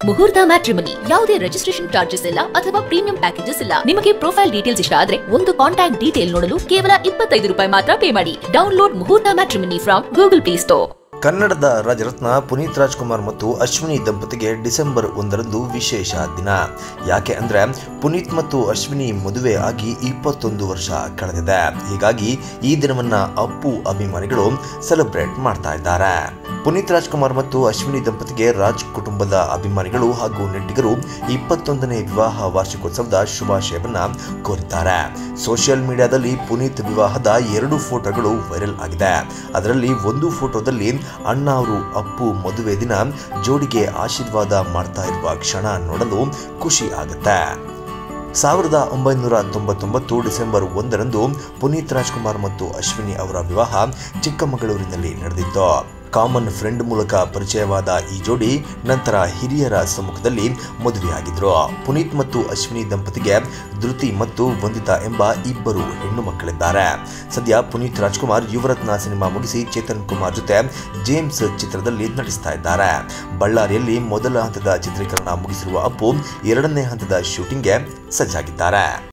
ಮುಹೂರ್ತ ಮ್ಯಾಟ್ರಿಮನಿ ಯಾವುದೇ registration charges ಇಲ್ಲ ಅಥವಾ ಪ್ರೀಮಿಯಂ ಪ್ಯಾಕೇಜಸ್ ಇಲ್ಲ ನಿಮಗೆ ಪ್ರೊಫೈಲ್ ಡೀಟೇಲ್ಸ್ ಇಷ್ಟ ಆದ್ರೆ ಒಂದು ಕಾಂಟ್ಯಾಕ್ಟ್ ಡೀಟೇಲ್ ನೋಡಲು ಕೇವಲ ಇಪ್ಪತ್ತೈದು ರೂಪಾಯಿ ಮಾತ್ರ ಪೇ ಮಾಡಿ download Muhurtha matrimony from Google play store ಕನ್ನಡದ ರಾಜರತ್ನ ಪುನೀತ್ ರಾಜ್ಕುಮಾರ್ ಮತ್ತು ಅಶ್ವಿನಿ ದಂಪತಿಗೆ ಡಿಸೆಂಬರ್ ಒಂದರಂದು ವಿಶೇಷ ದಿನ ಯಾಕೆ ಅಂದ್ರೆ ಪುನೀತ್ ಮತ್ತು ಅಶ್ವಿನಿ ಮದುವೆ ಆಗಿ ಇಪ್ಪತ್ತೊಂದು ವರ್ಷ ಕಳೆದಿದೆ ಹೀಗಾಗಿ ಈ ದಿನವನ್ನ ಅಪ್ಪು ಅಭಿಮಾನಿಗಳು ಸೆಲೆಬ್ರೇಟ್ ಮಾಡ್ತಾ ಇದ್ದಾರೆ ಪುನೀತ್ ರಾಜ್ಕುಮಾರ್ ಮತ್ತು ಅಶ್ವಿನಿ ದಂಪತಿಗೆ ರಾಜ್ ಕುಟುಂಬದ ಅಭಿಮಾನಿಗಳು ಹಾಗೂ ನೆಟ್ಟಿಗರು ಇಪ್ಪತ್ತೊಂದನೇ ವಿವಾಹ ವಾರ್ಷಿಕೋತ್ಸವದ ಶುಭಾಶಯವನ್ನ ಕೋರಿದ್ದಾರೆ ಸೋಷಿಯಲ್ ಮೀಡಿಯಾದಲ್ಲಿ ಪುನೀತ್ ವಿವಾಹದ ಎರಡು ಫೋಟೋಗಳು ವೈರಲ್ ಆಗಿದೆ ಅದರಲ್ಲಿ ಒಂದು ಫೋಟೋದಲ್ಲಿ ಅಣ್ಣ ಅವರು ಅಪ್ಪು ಮದುವೆ ದಿನ ಜೋಡಿಗೆ ಆಶೀರ್ವಾದ ಮಾಡ್ತಾ ಇರುವ ಕ್ಷಣ ನೋಡಲು ಖುಷಿ ಆಗುತ್ತೆ ಸಾವಿರದ ಒಂಬೈನೂರ ತೊಂಬತ್ತೊಂಬತ್ತು ಡಿಸೆಂಬರ್ ಒಂದರಂದು ಪುನೀತ್ ರಾಜ್ಕುಮಾರ್ ಮತ್ತು ಅಶ್ವಿನಿ ಅವರ ವಿವಾಹ ಚಿಕ್ಕಮಗಳೂರಿನಲ್ಲಿ ನಡೆದಿತ್ತು ಕಾಮನ್ ಫ್ರೆಂಡ್ ಮೂಲಕ ಪರಿಚಯವಾದ ಈ ಜೋಡಿ ನಂತರ ಹಿರಿಯರ ಸಮ್ಮುಖದಲ್ಲಿ ಮದುವೆಯಾಗಿದ್ರು ಪುನೀತ್ ಮತ್ತು ಅಶ್ವಿನಿ ದಂಪತಿಗೆ ಧೃತಿ ಮತ್ತು ವಂದಿತಾ ಎಂಬ ಇಬ್ಬರು ಹೆಣ್ಣು ಮಕ್ಕಳಿದ್ದಾರೆ ಸದ್ಯ ಪುನೀತ್ ರಾಜ್ಕುಮಾರ್ ಯುವರತ್ನ ಸಿನಿಮಾ ಮುಗಿಸಿ ಚೇತನ್ ಕುಮಾರ್ ಜೊತೆ ಜೇಮ್ಸ್ ಚಿತ್ರದಲ್ಲಿ ನಟಿಸ್ತಾ ಇದ್ದಾರೆ ಬಳ್ಳಾರಿಯಲ್ಲಿ ಮೊದಲ ಹಂತದ ಚಿತ್ರೀಕರಣ ಮುಗಿಸಿರುವ ಅಪ್ಪು ಎರಡನೇ ಹಂತದ ಶೂಟಿಂಗ್ಗೆ ಸಜ್ಜಾಗಿದ್ದಾರೆ